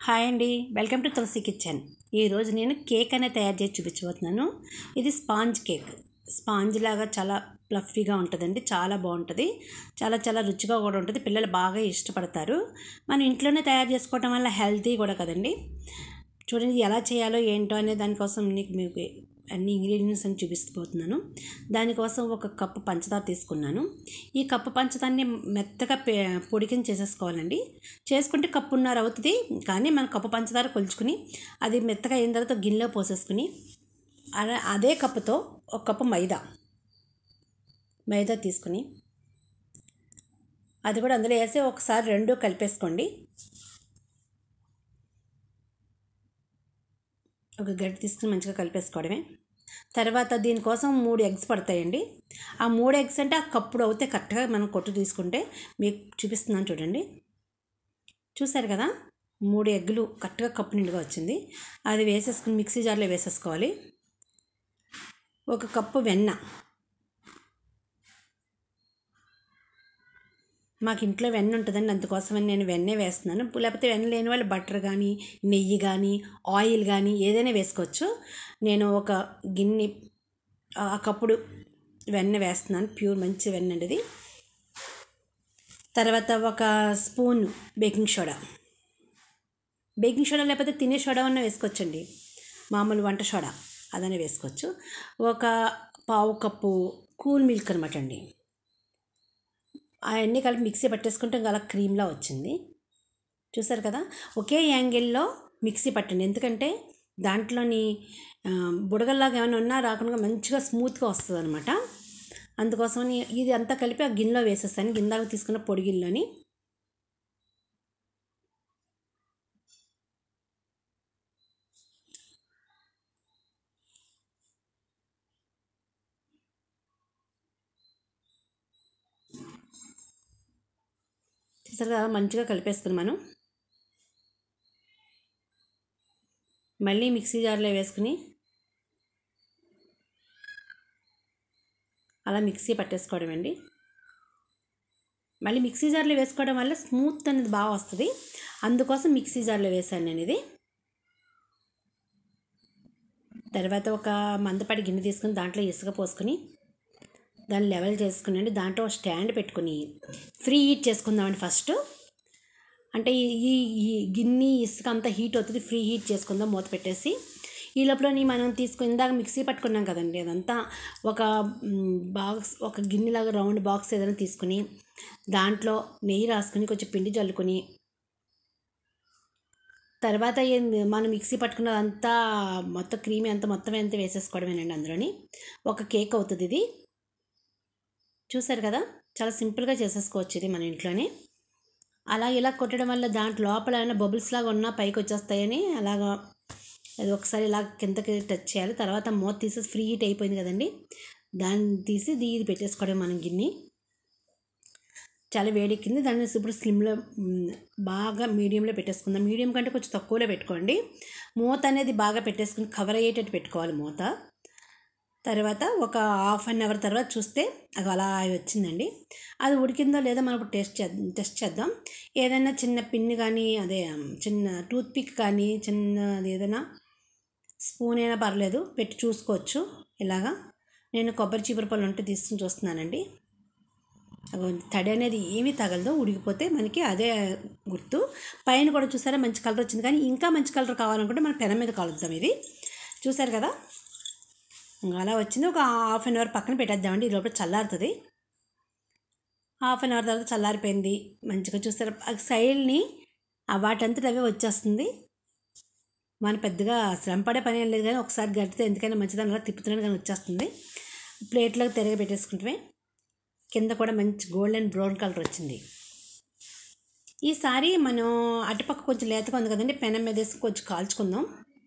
hi అండి welcome to Tulasi kitchen ఈరోజు నేను కేక్ అనేది తయారు చేసి చూపించబోతున్నాను ఇది స్పాంజ్ కేక్ స్పాంజ్ లాగా చాలా ప్లఫీగా ఉంటుందండి చాలా బాగుంటుంది చాలా చాలా రుచిగా కూడా ఉంటుంది పిల్లలు బాగా ఇష్టపడతారు మనం ఇంట్లోనే తయారు చేసుకోవటం వల్ల హెల్తీ కూడా కదండి చూడండి ఇది ఎలా చేయాలో ఏంటో అనే దానికోసం నీకు మీకు అన్ని ఇంగ్రీడియంట్స్ అని చూపిస్తుపోతున్నాను దానికోసం ఒక కప్పు పంచదార తీసుకున్నాను ఈ కప్పు పంచదారని మెత్తగా పే పొడికిని చేసేసుకోవాలండి చేసుకుంటే కప్పున్నర అవుతుంది కానీ మనం కప్పు పంచదార కొలుచుకుని అది మెత్తగా అయిన తర్వాత గిన్నెలో పోసేసుకుని అలా అదే కప్పుతో ఒక కప్పు మైదా మైదా తీసుకుని అది కూడా అందులో వేసి ఒకసారి రెండు కలిపేసుకోండి ఒక గడ్డి తీసుకుని మంచిగా కలిపేసుకోవడమే తర్వాత దీనికోసం మూడు ఎగ్స్ పడతాయండి ఆ మూడు ఎగ్స్ అంటే ఆ కప్పుడు అవుతే కరెక్ట్గా మనం కొట్టు తీసుకుంటే మీకు చూపిస్తున్నాను చూడండి చూసారు కదా మూడు ఎగ్గులు కరెక్ట్గా కప్పు నిండుగా వచ్చింది అది వేసేసుకుని మిక్సీ జార్లో వేసేసుకోవాలి ఒక కప్పు వెన్న మాకు ఇంట్లో వెన్న ఉంటుందండి అందుకోసమని నేను వెన్నే వేస్తున్నాను లేకపోతే వెన్న లేని వాళ్ళు బటర్ కానీ నెయ్యి కానీ ఆయిల్ కానీ ఏదైనా వేసుకోవచ్చు నేను ఒక గిన్నె ఆ కప్పుడు వెన్న వేస్తున్నాను ప్యూర్ మంచి వెన్న అండి ఇది తర్వాత ఒక spoon baking soda baking soda లేకపోతే తినే సోడా అన్న వేసుకోవచ్చండి మామూలు వంట సోడా అదనే వేసుకోవచ్చు ఒక పావు కప్పు కూల్ మిల్క్ అనమాట అండి అవన్నీ కలిపి మిక్సీ పట్టేసుకుంటే ఇంకా అలా క్రీమ్లా వచ్చింది చూసారు కదా ఒకే యాంగిల్లో మిక్సీ పట్టండి ఎందుకంటే దాంట్లోని బుడగల్లాగా ఏమైనా ఉన్నా రాకుండా మంచిగా స్మూత్గా వస్తుంది అనమాట అందుకోసమని ఇది అంతా కలిపి ఆ గిన్నెలో వేసేస్తాను గిన్నెలో తీసుకున్న పొడి గిన్నెలోని చూసారు కదా మంచిగా కలిపేసుకుని మనం మళ్ళీ మిక్సీ జార్లో వేసుకుని అలా మిక్సీ పట్టేసుకోవడం అండి మళ్ళీ మిక్సీ జార్లో వేసుకోవడం వల్ల స్మూత్ అనేది బాగా వస్తుంది అందుకోసం మిక్సీ జార్లో వేసాను నేను ఇది తర్వాత ఒక మందపాటి గిన్నె తీసుకుని దాంట్లో ఇసుక పోసుకొని దాన్ని లెవెల్ చేసుకునండి దాంట్లో స్టాండ్ పెట్టుకుని ఫ్రీ హీట్ చేసుకుందామండి ఫస్ట్ అంటే ఈ ఈ గిన్నె ఇసుక అంతా హీట్ అవుతుంది ఫ్రీ హీట్ చేసుకుందాం మూత పెట్టేసి ఈ లోపలని మనం తీసుకుని ఇందాక మిక్సీ పట్టుకున్నాం కదండి అదంతా ఒక బాక్స్ ఒక గిన్నెలాగా రౌండ్ బాక్స్ ఏదైనా తీసుకుని దాంట్లో నెయ్యి రాసుకుని కొంచెం పిండి చల్లుకొని తర్వాత మనం మిక్సీ పట్టుకున్నదంతా మొత్తం క్రీమ్ అంతా మొత్తం ఎంత వేసేసుకోవడమేనండి అందులోని ఒక కేక్ అవుతుంది ఇది చూసారు కదా చాలా సింపుల్గా చేసేసుకోవచ్చు ఇది మన ఇంట్లోనే అలా ఇలా కొట్టడం వల్ల దాంట్లో లోపల ఏమైనా బబుల్స్ లాగా ఉన్నా పైకి వచ్చేస్తాయని అలాగా అది ఒకసారి ఇలా కిందకి టచ్ చేయాలి తర్వాత మూత తీసేసి ఫ్రీ హీట్ అయిపోయింది కదండి దాన్ని తీసి ఇది పెట్టేసుకోవడం మనం గిన్నె చాలా వేడెక్కింది దాన్ని ఇప్పుడు స్లిమ్లో బాగా మీడియంలో పెట్టేసుకుందాం మీడియం కంటే కొంచెం తక్కువలో పెట్టుకోండి మూత అనేది బాగా పెట్టేసుకుని కవర్ అయ్యేటట్టు పెట్టుకోవాలి మూత తర్వాత ఒక హాఫ్ అన్ అవర్ తర్వాత చూస్తే అది అలా వచ్చిందండి అది ఉడికిందో లేదో మనం ఇప్పుడు టేస్ట్ చేద్దాం టెస్ట్ చేద్దాం ఏదైనా చిన్న పిన్ని కానీ అదే చిన్న టూత్ పిక్ కానీ చిన్న ఏదైనా స్పూన్ అయినా పర్లేదు పెట్టి చూసుకోవచ్చు ఇలాగా నేను కొబ్బరి చీపురు పళ్ళు ఉంటే తీసుకుని చూస్తున్నానండి తడి అనేది ఏమీ తగలదు ఉడికిపోతే మనకి అదే గుర్తు పైన కూడా చూసారా మంచి కలర్ వచ్చింది కానీ ఇంకా మంచి కలర్ కావాలనుకుంటే మనం పెనం మీద కలుద్దాం ఇది చూసారు కదా అలా వచ్చింది ఒక హాఫ్ అన్ అవర్ పక్కన పెట్టేద్దామండి ఈ లోపల చల్లారుతుంది హాఫ్ అన్ అవర్ తర్వాత చల్లారిపోయింది మంచిగా చూస్తారు సైడ్ని వాటంతట అవే వచ్చేస్తుంది మన పెద్దగా శ్రమ పడే పని ఏం లేదు కానీ ఒకసారి గడితే ఎందుకైనా మంచిదని అలా తిప్పుతున్నాను కానీ వచ్చేస్తుంది ప్లేట్లోకి తిరగ పెట్టేసుకుంటే కింద కూడా మంచి గోల్డెన్ బ్రౌన్ కలర్ వచ్చింది ఈసారి మనం అటుపక్క కొంచెం లేతగా ఉంది కదండి పెనం మీద వేసి కొంచెం కాల్చుకుందాం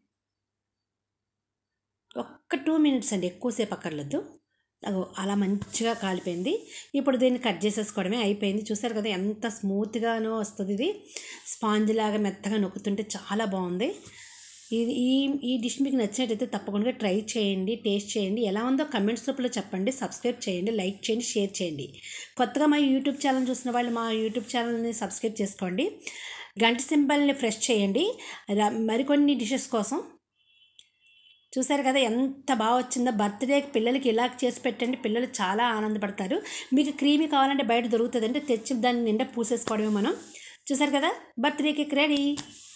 ఒక్క టూ మినిట్స్ అండి ఎక్కువసేపు అక్కర్లేదు అలా మంచిగా కాలిపోయింది ఇప్పుడు దీన్ని కట్ చేసేసుకోవడమే అయిపోయింది చూసారు కదా ఎంత స్మూత్గానో వస్తుంది ఇది స్పాంజ్ లాగా మెత్తగా నొక్కుతుంటే చాలా బాగుంది ఇది ఈ ఈ డిష్ మీకు నచ్చినట్టయితే తప్పకుండా ట్రై చేయండి టేస్ట్ చేయండి ఎలా ఉందో కమెంట్స్ రూపంలో చెప్పండి సబ్స్క్రైబ్ చేయండి లైక్ చేయండి షేర్ చేయండి కొత్తగా మా యూట్యూబ్ ఛానల్ చూసిన వాళ్ళు మా యూట్యూబ్ ఛానల్ని సబ్స్క్రైబ్ చేసుకోండి గంట సింబల్ని ఫ్రెష్ చేయండి ర- మరికొన్ని డిషెస్ కోసం చూసారు కదా ఎంత బాగా వచ్చిందో బర్త్డేకి పిల్లలకి ఇలా చేసి పెట్టండి పిల్లలు చాలా ఆనందపడతారు మీకు క్రీమీ కావాలంటే బయట దొరుకుతుంది అంటే తెచ్చి దాన్ని నిండా పూసేసుకోవడమే మనం చూసారు కదా బర్త్డే కేక్ రెడీ